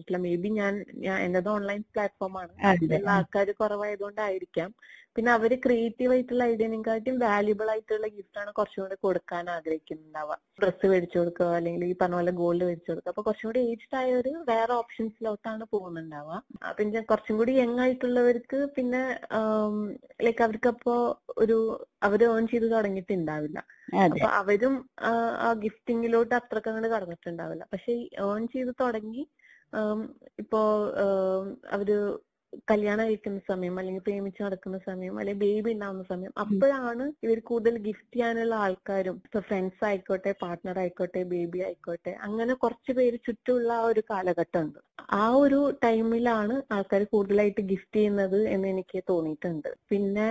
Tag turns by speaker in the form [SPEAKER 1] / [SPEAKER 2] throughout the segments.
[SPEAKER 1] പറഞ്ഞിട്ടില്ല may be ഞാൻ ഞാൻ എന്റേത് ഓൺലൈൻ പ്ലാറ്റ്ഫോം ആണ്
[SPEAKER 2] അതെ
[SPEAKER 1] അതിലുള്ള ആൾക്കാർ കുറവായതുകൊണ്ടായിരിക്കാം പിന്നെ അവര് ക്രിയേറ്റീവ് ആയിട്ടുള്ള ഐഡിയനെക്കാട്ടും വാല്യുബിൾ ആയിട്ടുള്ള ഗിഫ്റ്റ് ആണ് കുറച്ചും കൂടി കൊടുക്കാൻ ആഗ്രഹിക്കുന്നുണ്ടാവുക ഡ്രസ്സ് മേടിച്ചു കൊടുക്കുക അല്ലെങ്കിൽ ഈ പറഞ്ഞ പോലെ ഗോൾഡ് മേടിച്ചു കൊടുക്കുക അപ്പൊ കുറച്ചും കൂടി ഏജ്ഡ് ആയവര് വേറെ ഓപ്ഷൻസിലോട്ടാണ് പോകുന്നുണ്ടാവുക ആ, പിന്നെ കുറച്ചും കൂടി യങ് ആയിട്ടുള്ളവർക്ക് പിന്നെ ലൈക്ക് അവർക്ക് അപ്പോ ഒരു അവര് ഏൺ ചെയ്ത് തുടങ്ങിയിട്ടുണ്ടാവില്ല
[SPEAKER 2] അതെ
[SPEAKER 1] അപ്പൊ അവരും ആ, ആ ഗിഫ്റ്റിങ്ങിലോട്ട് അത്രക്ക് അങ്ങോട്ട് കടന്നിട്ടുണ്ടാവില്ല പക്ഷെ ഈ ഏൺ ചെയ്ത് തുടങ്ങി ആം, ഇപ്പോ ആം, അവര് കല്യാണം കഴിക്കുന്ന സമയം അല്ലെങ്കിൽ പ്രേമിച്ച് നടക്കുന്ന സമയം അല്ലെങ്കിൽ ബേബി ഉണ്ടാവുന്ന സമയം അപ്പോഴാണ് ഇവർ കൂടുതൽ ഗിഫ്റ്റ് ചെയ്യാനുള്ള ആൾക്കാരും ഇപ്പൊ ഫ്രണ്ട്സ് ആയിക്കോട്ടെ പാർട്ട്ണർ ആയിക്കോട്ടെ ബേബി ആയിക്കോട്ടെ അങ്ങനെ കുറച്ച് പേര് ചുറ്റുമുള്ള ആ ഒരു കാലഘട്ടം ഉണ്ട് ആ ഒരു ടൈമിലാണ് ആൾക്കാർ കൂടുതലായിട്ട് ഗിഫ്റ്റ് ചെയ്യുന്നത് എന്ന് എനിക്ക് തോന്നിയിട്ടുണ്ട് പിന്നെ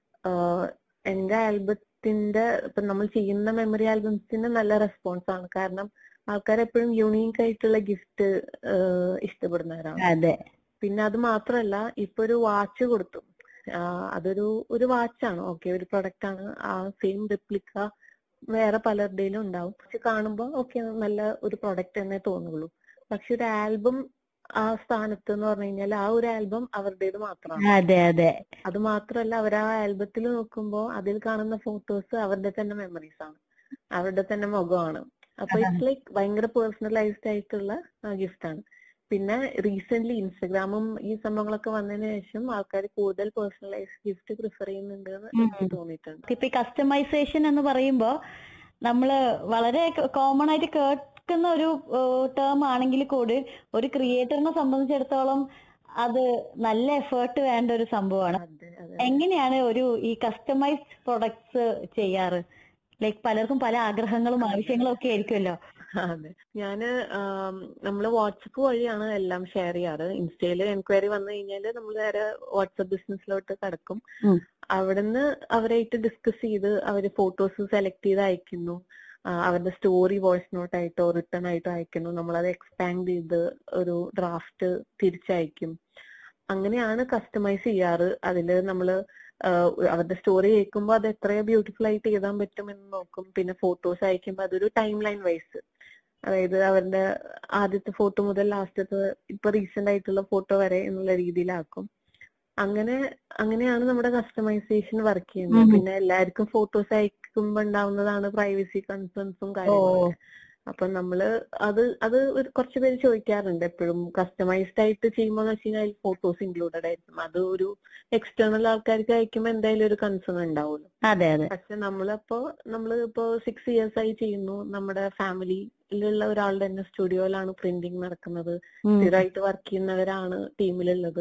[SPEAKER 1] ആഹ് എന്റെ ആൽബത്തിന്റെ ഇപ്പൊ നമ്മൾ ചെയ്യുന്ന മെമ്മറി ആൽബംസിന് നല്ല റെസ്പോൺസ് ആണ് കാരണം ആൾക്കാർ എപ്പോഴും യുണീക്ക് ആയിട്ടുള്ള ഗിഫ്റ്റ് ഇഷ്ടപ്പെടുന്നവരാണ്
[SPEAKER 2] അതെ
[SPEAKER 1] പിന്നെ അത് മാത്രമല്ല ഇപ്പൊ ഒരു വാച്ച് കൊടുത്തു ആഹ് അതൊരു ഒരു വാച്ചാണ് ഓക്കെ ഒരു പ്രൊഡക്റ്റ് ആണ് ആ സെയിം റെപ്ലിക്ക വേറെ പലരുടെയിലും ഉണ്ടാവും പക്ഷെ കാണുമ്പോൾ ഓക്കെ നല്ല ഒരു പ്രൊഡക്റ്റ് എന്നേ തോന്നുള്ളൂ പക്ഷെ ഒരു ആൽബം ആ സ്ഥാനത്ത് എന്ന് പറഞ്ഞു കഴിഞ്ഞാൽ ആ ഒരു ആൽബം അവരുടേത് മാത്രമാണ്
[SPEAKER 2] അതെ അതെ
[SPEAKER 1] അത് മാത്രമല്ല അവർ ആ ആൽബത്തിൽ നോക്കുമ്പോൾ അതിൽ കാണുന്ന ഫോട്ടോസ് അവരുടെ തന്നെ മെമ്മറീസ് ആണ് അവരുടെ തന്നെ മുഖമാണ് അപ്പൊ ഇറ്റ്സ് ലൈക്ക് ഭയങ്കര പേഴ്സണലൈസ്ഡ് ആയിട്ടുള്ള ഗിഫ്റ്റ് ആണ് പിന്നെ റീസെന്റ് ഇൻസ്റ്റഗ്രാമും ഈ സംഭവങ്ങളൊക്കെ വന്നതിന് ശേഷം ആൾക്കാർ കൂടുതൽ പേഴ്സണലൈസ്ഡ് ഗിഫ്റ്റ് പ്രിഫർ ചെയ്യുന്നുണ്ട് എന്ന് എനിക്ക് തോന്നിയിട്ടുണ്ട്
[SPEAKER 2] ഇപ്പൊ ഈ കസ്റ്റമൈസേഷൻ എന്ന് പറയുമ്പോ നമ്മള് വളരെ കോമൺ ആയിട്ട് കേൾക്കുന്ന ഒരു ടേം ആണെങ്കിൽ കൂടി ഒരു ക്രിയേറ്ററിനെ സംബന്ധിച്ചിടത്തോളം അത് നല്ല എഫേർട്ട് വേണ്ട ഒരു സംഭവമാണ്
[SPEAKER 1] അതെ അതെ
[SPEAKER 2] എങ്ങനെയാണ് ഒരു ഈ കസ്റ്റമൈസ്ഡ് പ്രൊഡക്ട്സ് ചെയ്യാറ് ലൈക്ക് പലർക്കും പല ആഗ്രഹങ്ങളും ആവശ്യങ്ങളും ഒക്കെ ആയിരിക്കുമല്ലോ
[SPEAKER 1] അതെ ഞാന് ആം, നമ്മള് വാട്സപ്പ് വഴിയാണ് എല്ലാം ഷെയർ ചെയ്യാറ് ഇൻസ്റ്റയില് എൻക്വയറി വന്നു കഴിഞ്ഞാല് നമ്മൾ നേരെ വാട്സപ്പ് ബിസിനസ്സിലോട്ട് കടക്കും
[SPEAKER 2] ഉം.
[SPEAKER 1] അവിടുന്ന് അവരായിട്ട് ഡിസ്കസ് ചെയ്ത് അവര് ഫോട്ടോസ് സെലക്ട് ചെയ്ത് അയക്കുന്നു ആ, അവരുടെ സ്റ്റോറി വോയിസ് നോട്ട് ആയിട്ടോ റിട്ടേൺ ആയിട്ടോ അയക്കുന്നു നമ്മളത് എക്സ്പാൻഡ് ചെയ്ത് ഒരു ഡ്രാഫ്റ്റ് തിരിച്ചയക്കും അങ്ങനെയാണ് കസ്റ്റമൈസ് ചെയ്യാറ് അതില് നമ്മള് ആഹ് അവരുടെ സ്റ്റോറി കേൾക്കുമ്പോൾ അത് എത്രയോ ബ്യൂട്ടിഫുൾ ആയിട്ട് എഴുതാൻ പറ്റും എന്ന് നോക്കും പിന്നെ ഫോട്ടോസ് അയക്കുമ്പോൾ അതൊരു ടൈം ലൈൻ വൈസ് അതായത് അവരുടെ ആദ്യത്തെ ഫോട്ടോ മുതൽ ലാസ്റ്റത്തെ ഇപ്പൊ റീസെന്റ് ആയിട്ടുള്ള ഫോട്ടോ വരെ എന്നുള്ള രീതിയിലാക്കും അങ്ങനെ അങ്ങനെയാണ് നമ്മുടെ കസ്റ്റമൈസേഷൻ വർക്ക് ചെയ്യുന്നത്
[SPEAKER 2] ഉം.
[SPEAKER 1] പിന്നെ എല്ലാവർക്കും ഫോട്ടോസ് അയക്കുമ്പോൾ ഉണ്ടാവുന്നതാണ് പ്രൈവസി കൺസേൺസും കാര്യങ്ങളും അപ്പൊ നമ്മള് അത് അത് ഒരു കുറച്ച് പേര് ചോദിക്കാറുണ്ട് എപ്പോഴും കസ്റ്റമൈസ്ഡ് ആയിട്ട് ചെയ്യുമ്പോൾ എന്ന് വെച്ച് കഴിഞ്ഞാൽ ഫോട്ടോസ് ഇൻക്ലൂഡഡ് ആയിരിക്കും അത് ഒരു എക്സ്റ്റേണൽ ആൾക്കാർക്ക് അയക്കുമ്പോൾ എന്തായാലും ഒരു കൺസേൺ ഉണ്ടാവുമല്ലോ
[SPEAKER 2] അതെ അതെ
[SPEAKER 1] പക്ഷെ നമ്മളിപ്പോ നമ്മൾ ഇപ്പോ സിക്സ് ഇയേഴ്സ് ആയി ചെയ്യുന്നു നമ്മുടെ ഫാമിലിയിലുള്ള ഒരാളുടെ തന്നെ സ്റ്റുഡിയോയിലാണ് പ്രിന്റിങ് നടക്കുന്നത്
[SPEAKER 2] ഉം.
[SPEAKER 1] സ്ഥിരമായിട്ട് വർക്ക് ചെയ്യുന്നവരാണ് ടീമിലുള്ളത്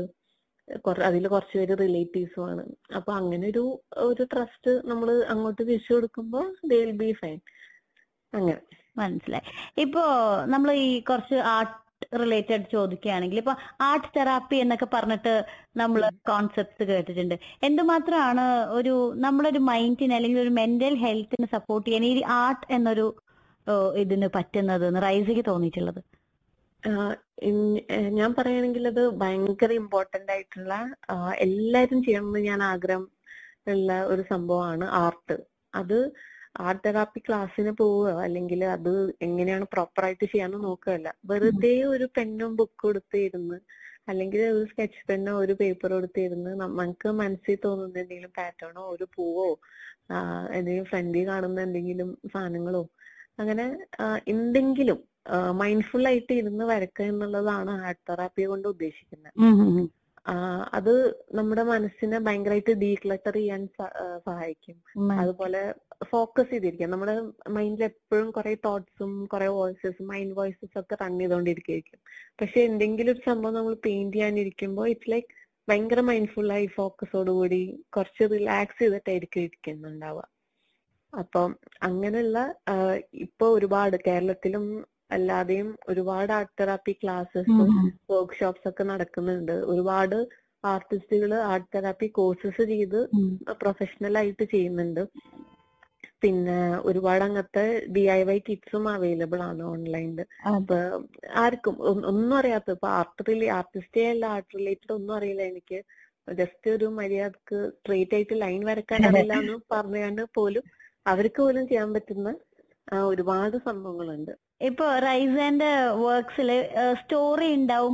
[SPEAKER 1] അതിൽ കുറച്ച് പേര് റിലേറ്റീവ്സും ആണ് അപ്പൊ അങ്ങനെ ഒരു ഒരു ട്രസ്റ്റ് നമ്മൾ അങ്ങോട്ട് തിരിച്ചു കൊടുക്കുമ്പോൾ ദേ വിൽ ബി ഫൈൻ അങ്ങനെ
[SPEAKER 2] മനസ്സിലായി ഇപ്പോ നമ്മൾ ഈ കുറച്ച് ആർട്ട് റിലേറ്റഡ് ചോദിക്കുകയാണെങ്കിൽ ഇപ്പൊ ആർട്ട് തെറാപ്പി എന്നൊക്കെ പറഞ്ഞിട്ട് നമ്മൾ കോൺസെപ്റ്റ്സ് കേട്ടിട്ടുണ്ട് എന്തുമാത്രമാണ് ഒരു നമ്മുടെ ഒരു മൈൻഡിന് അല്ലെങ്കിൽ ഒരു മെന്റൽ ഹെൽത്തിന് സപ്പോർട്ട് ചെയ്യാൻ ഈ ആർട്ട് എന്നൊരു ഏഹ്, ഇതിന് പറ്റുന്നത് റൈസിക്ക് തോന്നിയിട്ടുള്ളത്
[SPEAKER 1] ആഹ് ഇൻ- ഏഹ് ഞാൻ പറയുകയാണെങ്കിൽ അത് ഭയങ്കര ഇമ്പോർട്ടന്റ് ആയിട്ടുള്ള ആഹ് എല്ലാരും ചെയ്യണമെന്ന് ഞാൻ ആഗ്രഹം ഉള്ള ഒരു സംഭവമാണ് ആർട്ട് അത് ആർട്ട് തെറാപ്പി ക്ലാസ്സിന് പോവുക അല്ലെങ്കിൽ അത് എങ്ങനെയാണ് പ്രോപ്പർ ആയിട്ട് ചെയ്യാന്ന് നോക്കുകയല്ല വെറുതെ ഒരു പെന്നും ബുക്കും എടുത്തിരുന്ന് അല്ലെങ്കിൽ ഒരു സ്കെച്ച് പെന്നോ ഒരു പേപ്പറോ എടുത്തിരുന്ന് നമുക്ക് മനസ്സിൽ തോന്നുന്ന എന്തെങ്കിലും പാറ്റേണോ ഒരു പൂവോ ആഹ് എന്തെങ്കിലും ഫ്രണ്ടിൽ കാണുന്ന എന്തെങ്കിലും സാധനങ്ങളോ അങ്ങനെ ആഹ് എന്തെങ്കിലും മൈൻഡ്ഫുൾ ആയിട്ട് ഇരുന്ന് വരക്കുക എന്നുള്ളതാണ് ആർട്ട് തെറാപ്പി കൊണ്ട് ഉദ്ദേശിക്കുന്നത് ആഹ് അത് നമ്മുടെ മനസ്സിനെ ഭയങ്കരമായിട്ട് ഡീക്ലട്ടർ ചെയ്യാൻ സ- ആഹ് സഹായിക്കും അതുപോലെ ഫോക്കസ് ചെയ്തിരിക്കാം നമ്മുടെ മൈൻഡിൽ എപ്പോഴും കുറെ തോട്ട്സും കുറെ വോയിസസും മൈൻഡ് വോയിസസ് ഒക്കെ റൺ ചെയ്തുകൊണ്ടിരിക്കും പക്ഷെ എന്തെങ്കിലും ഒരു സംഭവം നമ്മൾ പെയിന്റ് ചെയ്യാനിരിക്കുമ്പോൾ ഇറ്റ്സ് ലൈക്ക് ഭയങ്കര മൈൻഡ്ഫുൾ ആയി ഫോക്കസോടുകൂടി കുറച്ച് റിലാക്സ് ചെയ്തിട്ടായിരിക്കും ഇരിക്കുന്നുണ്ടാവുക അപ്പം അങ്ങനെയുള്ള ആഹ് ഇപ്പൊ ഒരുപാട് കേരളത്തിലും അല്ലാതെയും ഒരുപാട് ആർട്ട് തെറാപ്പി ക്ലാസ്സസ് വർക്ക്ഷോപ്സ് ഒക്കെ നടക്കുന്നുണ്ട് ഒരുപാട് ആർട്ടിസ്റ്റുകൾ ആർട്ട് തെറാപ്പി കോഴ്സസ് ചെയ്ത് പ്രൊഫഷണൽ ആയിട്ട് ചെയ്യുന്നുണ്ട് പിന്നെ ഒരുപാട് അങ്ങനത്തെ ഡി ഐ വൈ കിറ്റ്സും അവൈലബിൾ ആണ് ഓൺലൈനിൽ അപ്പൊ ആർക്കും ഒ- ഒന്നും അറിയാത്ത ഇപ്പൊ ആർട്ട് റിലേ ആർട്ടിസ്റ്റേ അല്ല ആർട്ട് റിലേറ്റഡ് ഒന്നും അറിയില്ല എനിക്ക് ജസ്റ്റ് ഒരു മര്യാദക്ക് സ്ട്രെയിറ്റ് ആയിട്ട് ലൈൻ വരക്കാൻ അറിയില്ല എന്ന് പറഞ്ഞുകൊണ്ട് പോലും അവർക്ക് പോലും ചെയ്യാൻ പറ്റുന്ന ആ, ഒരുപാട് സംഭവങ്ങളുണ്ട്
[SPEAKER 2] ഇപ്പൊ റൈസന്റെ വർക്ക്സിൽ സ്റ്റോറി ഉണ്ടാവും